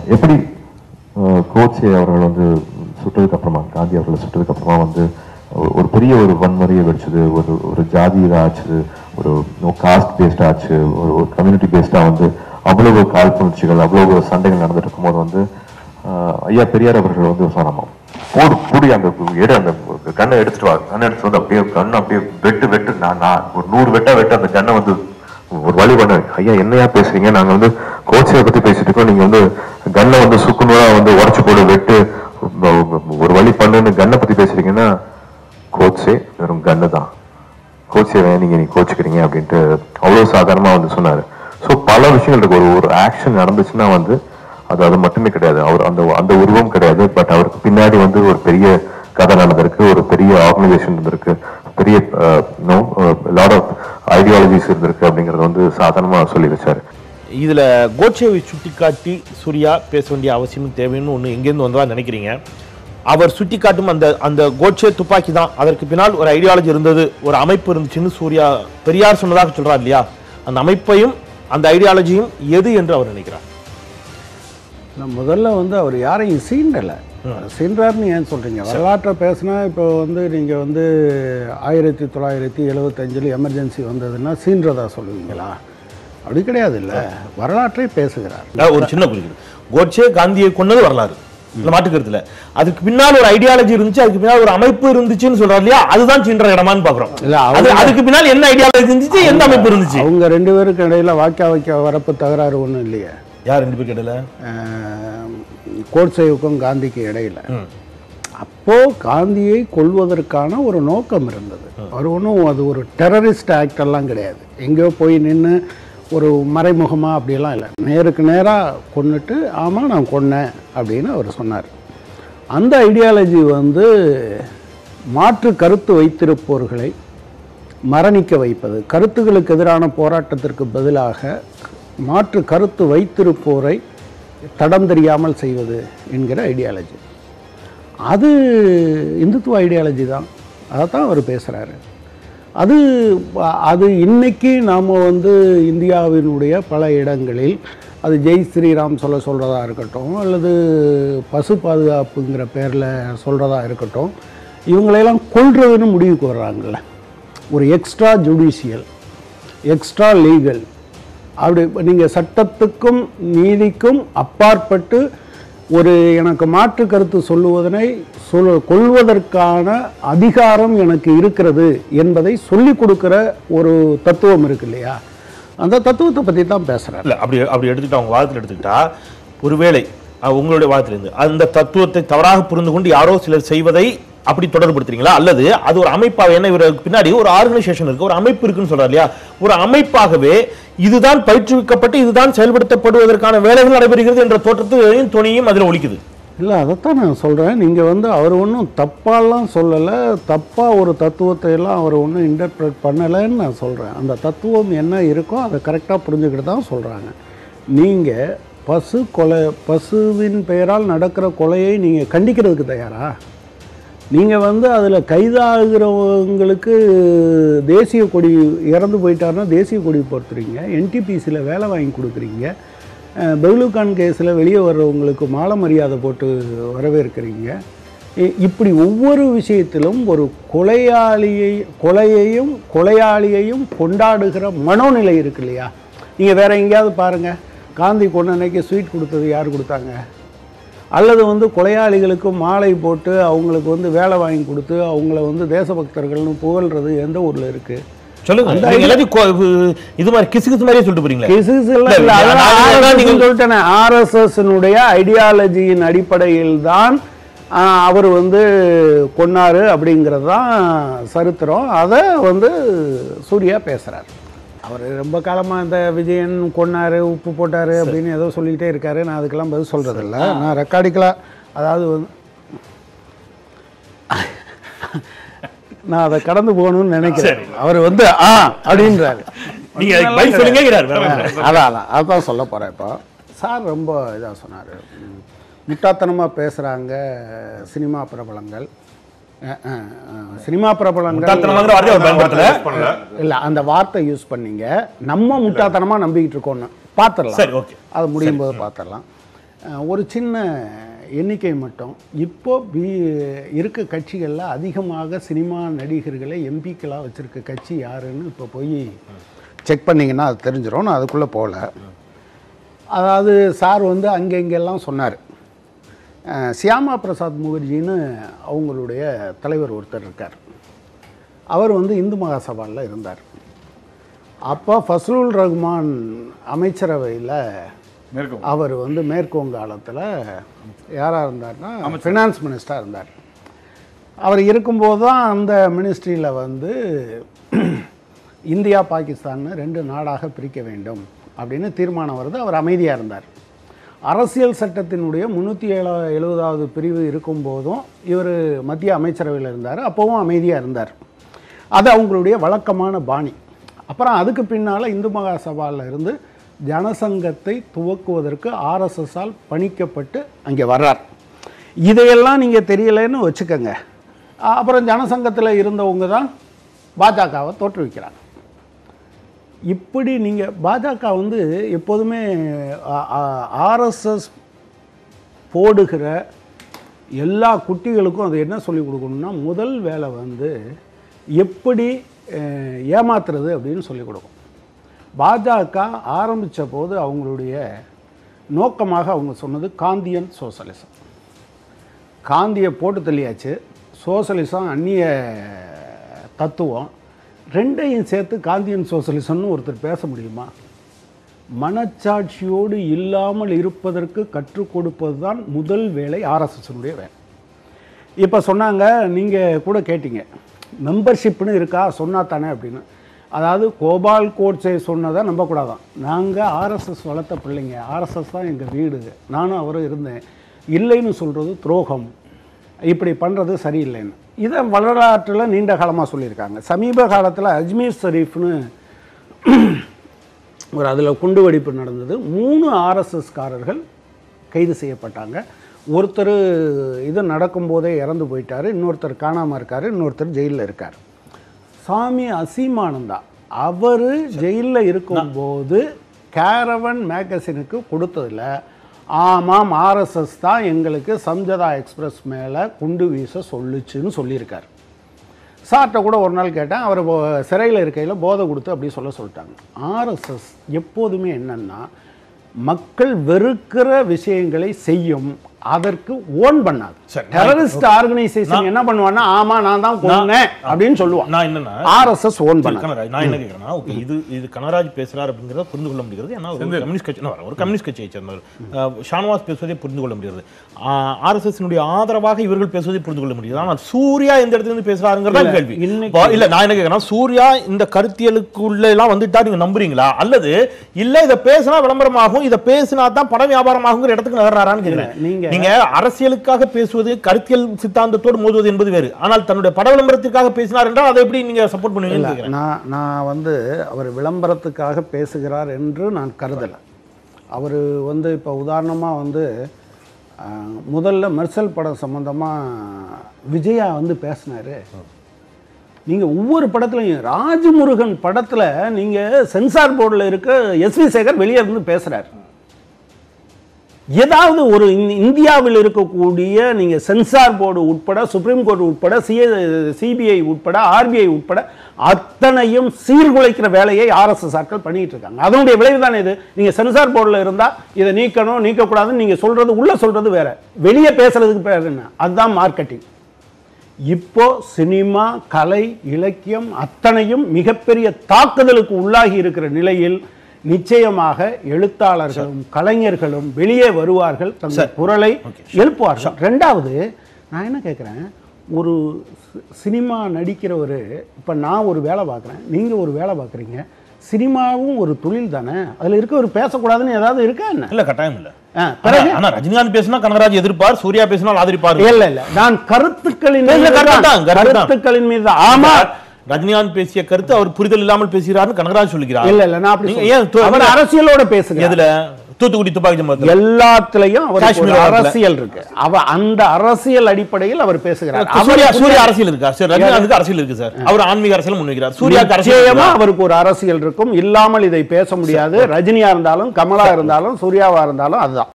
எப்படி அஹ், கோட்சே அவர்கள் வந்து சுட்டதுக்கு அப்புறமா காந்தி அவர்களை சுட்டதுக்கு அப்புறமா வந்து ஒரு- ஒரு பெரிய ஒரு வன்முறையை வெடிச்சது ஒரு ஒரு ஜாதி இதா ஆச்சு ஒரு காஸ்ட் பேஸ்ட் ஆச்சு ஒரு ஒரு கம்யூனிட்டி பேஸ்டா வந்து அவ்வளவு காழ்ப்புணர்ச்சிகள் அவ்வளவு சண்டைகள் நடந்துட்டு இருக்கும்போது வந்து ஆஹ், ஐயா பெரியார் அவர்கள் வந்து சொன்னாமா போடு கூடி அந்த எடு அந்த கண்ணை எடுத்துட்டு வா கண்ணை எடுத்துட்டு வந்து அப்படியே கண்ணை அப்படியே வெட்டு வெட்டு நான் நான் ஒரு நூறு வெட்டா வெட்டு அந்த கண்ணை வந்து ஒரு வழி பண்ண ஐயா என்னையா பேசுறீங்க நாங்க வந்து கோச்சையை பத்தி பேசிட்டு இருக்கோம் நீங்க வந்து கண்ணை வந்து சுக்குநூறா வந்து உடச்சு போடு வெட்டு ஒரு வழி பண்ணுன்னு கண்ணை பத்தி பேசுறீங்கன்னா கோச்சே வெறும் கண்ணு தான் கோச்சே வேணும் நீங்க நீ கோச்சுக்கிறீங்க அப்படின்ட்டு அவ்வளவு சாதாரணமா வந்து சொன்னாரு ஸோ பல விஷயங்கள் இருக்கு ஒரு ஒரு ஆக்ஷன் நடந்துச்சுன்னா வந்து அது அது மட்டுமே கிடையாது அவர் அந்த அந்த உருவம் கிடையாது பட் அவருக்கு பின்னாடி வந்து ஒரு பெரிய கதை நடந்திருக்கு ஒரு பெரிய ஆர்கனைசேஷன் இருந்திருக்கு பெரிய நோ லாட் ஆஃப் ஐடியாலஜிஸ் இருந்திருக்கு அப்படிங்கறத வந்து சாதாரணமா சொல்லி வச்சாரு இதுல கோட்சேவை சுட்டிக்காட்டி சூர்யா பேச வேண்டிய அவசியம் தேவைன்னு ஒன்று எங்கேருந்து வந்ததா நினைக்கிறீங்க அவர் சுட்டிக்காட்டும் அந்த அந்த கோட்சே துப்பாக்கி தான் அதற்கு பின்னால் ஒரு ஐடியாலஜி இருந்தது ஒரு அமைப்பு இருந்துச்சுன்னு சூர்யா பெரியார் சொன்னதாக சொல்றார் இல்லையா அந்த அமைப்பையும் அந்த ஐடியாலஜியும் எது என்று அவர் நினைக்கிறார் நான் முதல்ல வந்து அவர் யாரையும் சீண்டலை சீன்றார்னு ஏன் சொல்கிறீங்க வரலாற்றை பேசுனா இப்போ வந்து நீங்கள் வந்து ஆயிரத்தி தொள்ளாயிரத்தி எழுபத்தஞ்சில் எமர்ஜென்சி வந்ததுன்னா சீன்றதா சொல்லுவீங்களா அப்படி கிடையாது இல்லை வரலாற்றை பேசுகிறார் அதாவது ஒரு சின்ன குறிப்பிடு கோட்சே காந்தியை கொன்னது வரலாறு இந்த மாட்டுக்கிறது இல்ல அதுக்கு பின்னால் ஒரு ஐடியாலஜி இருந்துச்சு அதுக்கு பின்னால் ஒரு அமைப்பு இருந்துச்சுன்னு சொல்றாரு இல்லையா அதுதான் சின்ற இடமான்னு பாக்குறோம் இல்ல, அது அவங்க- அதுக்கு பின்னால் என்ன ஐடியாலஜி இருந்துச்சு எந்த அமைப்பு இருந்துச்சு அவங்க ரெண்டு பேருக்கு இடையில வாக்கியா வாக்கிய வரப்பு தகராறு ஒன்றும் இல்லையே யார் ரெண்டு பேர் கேட்டல அஹ், கோட்சேவுக்கும் காந்திக்கு இடையில அப்போ காந்தியை கொல்வதற்கான ஒரு நோக்கம் இருந்தது அவர் ஒன்றும் அது ஒரு டெரரிஸ்ட் ஆக்ட் எல்லாம் கிடையாது எங்கேயோ போய் நின்று ஒரு மறைமுகமா அப்படியெல்லாம் இல்லை நேருக்கு நேராக கொன்னுட்டு ஆமாம் நான் கொன்னேன் அப்படின்னு அவர் சொன்னார் அந்த ஐடியாலஜி வந்து மாற்று கருத்து வைத்திருப்பவர்களை மரணிக்க வைப்பது கருத்துகளுக்கு எதிரான போராட்டத்திற்கு பதிலாக மாற்று கருத்து வைத்திருப்போரை தடம் தெரியாமல் செய்வது என்கிற ஐடியாலஜி அது இந்துத்துவ ஐடியாலஜி தான் அதை தான் அவர் பேசுகிறாரு அது அது இன்னைக்கு நாம் வந்து இந்தியாவினுடைய பல இடங்களில் அது ஜெய் ஸ்ரீராம் சொல்ல சொல்கிறதா இருக்கட்டும் அல்லது பசு பாதுகாப்புங்கிற பேரில் சொல்கிறதா இருக்கட்டும் இவங்களையெல்லாம் கொல்றதுன்னு முடிவுக்கு வர்றாங்கல்ல ஒரு எக்ஸ்ட்ரா ஜுடிஷியல் எக்ஸ்ட்ரா லீகல் அப்படி நீங்கள் சட்டத்துக்கும் நீதிக்கும் அப்பாற்பட்டு ஒரு எனக்கு மாற்று கருத்து சொல்லுவதனை சொல் கொள்வதற்கான அதிகாரம் எனக்கு இருக்கிறது என்பதை சொல்லிக் கொடுக்கிற ஒரு தத்துவம் இருக்கு இல்லையா அந்த தத்துவத்தை பற்றி தான் பேசுகிறார் இல்ல அப்படி அப்படி எடுத்துக்கிட்டு அவங்க வாதத்தில் எடுத்துக்கிட்டா ஒருவேளை அஹ், உங்களுடைய வாதத்திலிருந்து அந்த தத்துவத்தை தவறாக புரிந்து கொண்டு யாரோ சிலர் செய்வதை அப்படி தொடர்புபடுத்துறீங்களா அல்லது அது ஒரு அமைப்பாக என்ன இவருக்கு பின்னாடி ஒரு ஆர்கனைசேஷன் இருக்கு ஒரு அமைப்பு இருக்குன்னு சொல்றாரு இல்லையா ஒரு அமைப்பாகவே இதுதான் பயிற்றுவிக்கப்பட்டு இதுதான் செயல்படுத்தப்படுவதற்கான வேலைகள் நடைபெறுகிறது என்ற தோற்றத்தையும் துணியும் அதில் ஒழிக்குது இல்லை அதைத்தான் நான் சொல்கிறேன் நீங்கள் வந்து அவர் ஒன்றும் தப்பாலாம் சொல்லலை தப்பாக ஒரு தத்துவத்தை எல்லாம் அவர் ஒன்றும் இன்டர்பிரட் பண்ணலைன்னு நான் சொல்கிறேன் அந்த தத்துவம் என்ன இருக்கோ அதை கரெக்டாக புரிஞ்சுக்கிட்டு தான் சொல்கிறாங்க நீங்கள் பசு கொலை பசுவின் பெயரால் நடக்கிற கொலையை நீங்கள் கண்டிக்கிறதுக்கு தயாரா நீங்கள் வந்து அதில் கைதாகிறவங்களுக்கு தேசிய கொடி இறந்து போயிட்டாருன்னா தேசிய கொடி பொறுத்துறீங்க என்டிபிசியில் வேலை வாங்கி கொடுக்குறீங்க அஹ், பெஹ்லூகான் கேஸில் வெளியே வர்றவங்களுக்கு மாலை மரியாதை போட்டு வரவேற்கிறீங்க இ- இப்படி ஒவ்வொரு விஷயத்திலும் ஒரு கொலையாளியை கொலையையும் கொலையாளியையும் கொண்டாடுகிற மனோநிலை இருக்கு இல்லையா நீங்கள் வேற எங்கேயாவது பாருங்கள் காந்தி கொண்ட அன்னைக்கு ஸ்வீட் கொடுத்தது யார் கொடுத்தாங்க அல்லது வந்து கொலையாளிகளுக்கு மாலை போட்டு அவங்களுக்கு வந்து வேலை வாங்கி கொடுத்து அவங்கள வந்து தேசபக்தர்கள்னு புகழ்றது எந்த ஊரில் இருக்குது சொல்லுங்க நீங்க எல்லாத்தையும் கொ- இது மாதிரி கிசு கிசு மாதிரியே சொல்லிட்டு போறீங்களே இல்ல, நான் நான் நீங்க- சொல்லிட்டேன் ஆர்எஸ்எஸ்னுடைய ஐடியாலஜியின் அடிப்படையில் தான் அவர் வந்து கொன்னாரு அப்படிங்கிறது தான் சரித்திரம் அதை வந்து சூர்யா பேசுகிறார் அவர் ரொம்ப காலமாக இந்த விஜயன் கொன்னாரு உப்பு போட்டாரு அப்படின்னு ஏதோ சொல்லிக்கிட்டே இருக்காரு நான் அதுக்கெல்லாம் பதில் சொல்கிறது இல்லை நான் ரெக்கார்டிக்கலாக அதாவது வந்து நான் அதை கடந்து போகணும்னு நினைக்கிறேன் அவர் வந்து ஆ அப்படின்றாரு நீங்க அதுக்கு பதில் சொல்லுங்க வேற ஒண்ணும் இல்ல. அதான் அதான் அதான் சொல்ல போகிறேன் இப்போ சார் ரொம்ப இதாக சொன்னார் முட்டாத்தனமாக பேசுகிறாங்க சினிமா பிரபலங்கள் அஹ், அஹ், அஹ், சினிமா பிரபலங்கள் முட்டாள்தனமாங்கிற வார்த்தையை அவர் பயன்படுத்தல இல்லை அந்த வார்த்தை யூஸ் பண்ணீங்க நம்ம முட்டாத்தனமாக நம்பிக்கிட்டு இருக்கோம்னு பார்த்துடலாம் சரி, okay. அது முடியும் போது பார்த்துடலாம் அஹ், ஒரு சின்ன எண்ணிக்கை மட்டும் இப்போ பி இருக்க கட்சிகளில் அதிகமாக சினிமா நடிகர்களை எம்பிக்களாக வச்சுருக்க கட்சி யாருன்னு இப்போ போய் செக் பண்ணிங்கன்னா அது தெரிஞ்சிடும் நான் அதுக்குள்ளே போகல அதாவது சார் வந்து அங்கே இங்கெல்லாம் சொன்னார் அஹ், சியாமா பிரசாத் முகர்ஜின்னு அவங்களுடைய தலைவர் ஒருத்தர் இருக்கார் அவர் வந்து இந்து மகாசபாவில் இருந்தார் அப்போ ஃபஸ்லுல் ரஹ்மான் அமைச்சரவையில் மேற்கும் அவர் வந்து மேற்கு வங்காளத்தில் யாராக இருந்தார்னா ஃபினான்ஸ் மினிஸ்டராக இருந்தார் அவர் இருக்கும்போது தான் அந்த மினிஸ்ட்ரியில் வந்து இந்தியா பாகிஸ்தான் ரெண்டு நாடாக பிரிக்க வேண்டும் அப்படின்னு தீர்மானம் வருது அவர் அமைதியாக இருந்தார் அரசியல் சட்டத்தினுடைய முந்நூற்றி ஏழா எழுபதாவது பிரிவு இருக்கும்போதும் இவர் மத்திய அமைச்சரவையில் இருந்தார் அப்போவும் அமைதியாக இருந்தார் அது அவங்களுடைய வழக்கமான பாணி அப்புறம் அதுக்கு பின்னால் இந்து மகாசபாவில் இருந்து ஜனசங்கத்தை துவக்குவதற்கு ஆர்எஸ்எஸ்ஸால் பணிக்கப்பட்டு அங்கே வர்றார் இதையெல்லாம் நீங்கள் தெரியலைன்னு வச்சுக்கோங்க அப்புறம் ஜனசங்கத்தில் இருந்தவங்க தான் பாஜகவை தோற்றுவிக்கிறாங்க இப்படி நீங்கள் பாஜக வந்து எப்போதுமே ஆர்எஸ்எஸ் போடுகிற எல்லா குட்டிகளுக்கும் அது என்ன சொல்லிக் கொடுக்கணும்னா முதல் வேலை வந்து எப்படி அஹ், ஏமாத்துறது அப்படின்னு சொல்லிக் கொடுக்கும் பாஜக ஆரம்பித்த போது அவங்களுடைய நோக்கமாக அவங்க சொன்னது காந்தியன் சோசலிசம் காந்தியை போட்டு தள்ளியாச்சு சோசலிசம் அந்நிய தத்துவம் ரெண்டையும் சேர்த்து காந்தியன் சோசலிசம்னு ஒருத்தர் பேச முடியுமா மனச்சாட்சியோடு இல்லாமல் இருப்பதற்கு கற்றுக் கொடுப்பது தான் முதல் வேலை ஆர்எஸ்எஸ்னுடைய வேலை இப்போ சொன்னாங்க நீங்கள் கூட கேட்டீங்க மெம்பர்ஷிப்னு இருக்கா சொன்னா தானே அப்படின்னு அதாவது கோபால் கோட்ஸே சொன்னதை நம்பக்கூடாதான் நாங்கள் ஆர்எஸ்எஸ் வளர்த்த பிள்ளைங்க ஆர்எஸ்எஸ் தான் எங்கள் வீடு நானும் அவரும் இருந்தேன் இல்லைன்னு சொல்கிறது துரோகம் இப்படி பண்ணுறது சரியில்லைன்னு இதை வரலாற்றில் நீண்ட காலமாக சொல்லியிருக்காங்க சமீப காலத்தில் அஜ்மீர் ஷரீஃப்னு ஒரு அதில் குண்டு வெடிப்பு நடந்தது மூணு ஆர்எஸ்எஸ்காரர்கள் கைது செய்யப்பட்டாங்க ஒருத்தர் இது நடக்கும்போதே இறந்து போயிட்டார் இன்னொருத்தர் காணாமல் இருக்கார் இன்னொருத்தர் ஜெயிலில் இருக்கார் சாமி அசீமானந்தா அவர் ஜெயிலில் இருக்கும்போது கேரவன் மேகசினுக்கு கொடுத்ததில் ஆமாம் ஆர்எஸ்எஸ் தான் எங்களுக்கு சம்ஜதா எக்ஸ்பிரஸ் மேலே குண்டு வீச சொல்லுச்சுன்னு சொல்லியிருக்கார் சார்கிட்ட கூட ஒரு நாள் கேட்டேன் அவர் சிறையில் இருக்கையில் போதை கொடுத்து அப்படி சொல்ல சொல்லிட்டாங்க ஆர்எஸ்எஸ் எப்போதுமே என்னன்னா மக்கள் வெறுக்கிற விஷயங்களை செய்யும் அதற்கு ஓன் பண்ணாது சரி, டெரரிஸ்ட் ஆர்கனைசேஷன் என்ன பண்ணுவான்னா ஆமா நான் தான் கொன்னேன் அப்படின்னு சொல்லுவான் நான் என்னன்னா ஆர்எஸ்எஸ் ஓன் சரி, பண்ணாது கனகராஜ் நான் என்ன கேட்கறேன்னா ஓகே இது இது கனகராஜ் பேசுறார் அப்படிங்கறத புரிந்து கொள்ள முடிகிறது ஏன்னா ஒரு கம்யூனிஸ்ட் கட்சி நான் வரேன். ஒரு கம்யூனிஸ்ட் கட்சியை சேர்ந்தவர் அஹ், ஷானவாஸ் பேசுவதை புரிந்து கொள்ள முடிகிறது ஆர்எஸ்எஸ் ஆதரவாக இவர்கள் பேசுவதை புரிந்து கொள்ள முடியுது ஆனால் சூர்யா எந்த இடத்துல இருந்து பேசுறாருங்கிறதா இல்ல, கேள்வி இன்னைக்கு- பா- இல்ல நான் என்ன கேட்கறேன் சூர்யா இந்த கருத்தியலுக்குள்ள எல்லாம் வந்துட்டா நீங்க நம்புறீங்களா அல்லது இல்ல இத பேசினா விளம்பரமாகும் இத பேசினா தான் பட வியாபாரம் ஆகுங்கிற இடத்துக்கு நகர்றாரான்னு கேட்கிறேன் நீங்க- நீங்க அரசியலுக்காக பேசுவது கருத்தியல் சித்தாந்தத்தோடு மோதுவது என்பது வேறு ஆனால் தன்னுடைய பட விளம்பரத்திற்காக பேசினார் என்றால் அதை எப்படி நீங்க சப்போர்ட் பண்ணுவீங்கன்னு கேட்கிறேன் நான் நான் வந்து அவர் விளம்பரத்துக்காக பேசுகிறார் என்று நான் கருதலை அவர் வந்து இப்போ உதாரணமாக வந்து அஹ், முதல்ல மெர்சல் படம் சம்மந்தமாக விஜயா வந்து பேசினாரு நீங்கள் ஒவ்வொரு படத்துலையும் ராஜமுருகன் படத்தில் நீங்கள் சென்சார் போர்டில் இருக்க எஸ்வி சேகர் வெளியே இருந்து பேசுகிறார் ஏதாவது ஒரு இந்~ இந்தியாவில் இருக்கக்கூடிய நீங்கள் சென்சார் போர்டு உட்பட சுப்ரீம் கோர்ட் உட்பட சிஏ சிபிஐ உட்பட ஆர்பிஐ உட்பட அத்தனையும் சீர்குலைக்கிற வேலையை ஆர்எஸ்எஸ் ஆட்கள் பண்ணிட்டு இருக்காங்க அதனுடைய விளைவு தானே இது நீங்கள் சென்சார் போர்டில் இருந்தால் இதை நீக்கணும் நீக்கக்கூடாதுன்னு நீங்கள் சொல்கிறது உள்ளே சொல்கிறது வேற வெளியே பேசுறதுக்கு பேர் என்ன அதுதான் மார்க்கெட்டிங் இப்போ சினிமா கலை இலக்கியம் அத்தனையும் மிகப்பெரிய தாக்குதலுக்கு உள்ளாகி இருக்கிற நிலையில் நிச்சயமாக எழுத்தாளர்களும் கலைஞர்களும் வெளியே வருவார்கள் தங்கள் குரலை எழுப்புவார்கள் ரெண்டாவது நான் என்ன கேட்குறேன் ஒரு சி- சினிமா நடிக்கிறவர் இப்போ நான் ஒரு வேலை பார்க்குறேன் நீங்கள் ஒரு வேலை பார்க்குறீங்க சினிமாவும் ஒரு தொழில் தானே அதில் இருக்க ஒரு பேசக்கூடாதுன்னு ஏதாவது இருக்கா என்ன இல்ல கட்டாயம் இல்ல ஆ, ஆனா- பிறகு ஆனா ரஜினிகாந்த் பேசினா கனகராஜ் எதிர்ப்பார் சூர்யா பேசினால் ஆதரிப்பார் இல்ல இல்ல நான் கருத்துக்களின் இல்ல, மீது கருத்து தான், தான், கருத்து தான். கருத்துக்களின் மீது தான். ஆமா ரஜினிகாந்த் பேசிய கருத்து அவர் புரிதல் இல்லாமல் பேசுகிறார்னு கனகராஜ் சொல்லுகிறார் இல்ல இல்ல நான் அப்படி நீங்க சொல்ல- ஏன் து- அவர் அரசியலோட பேசுங்க எதுல தூத்துக்குடி துப்பாக்கி சம்பவத்தில் எல்லாத்துலயும் அவர் காஷ்மீர் ஒரு வாரத்துல. அரசியல் இருக்கு அவ அந்த அரசியல் அடிப்படையில் அவர் பேசுகிறார் சூர்யா அவருக்கு சூர்யா அரசியல் இருக்கா சார் ரஜினிகாந்துக்கு அரசியல் இருக்கு சார் அவர் ஆன்மீக அரசியல் முன்வைக்கிறார் சூர்யாக்கு அரசியல் நிச்சயமா இருக்குதா? அவருக்கு ஒரு அரசியல் இருக்கும் இல்லாமல் இதை பேச முடியாது ரஜினியா இருந்தாலும் கமலா இருந்தாலும் சூர்யாவா இருந்தாலும் அதுதான்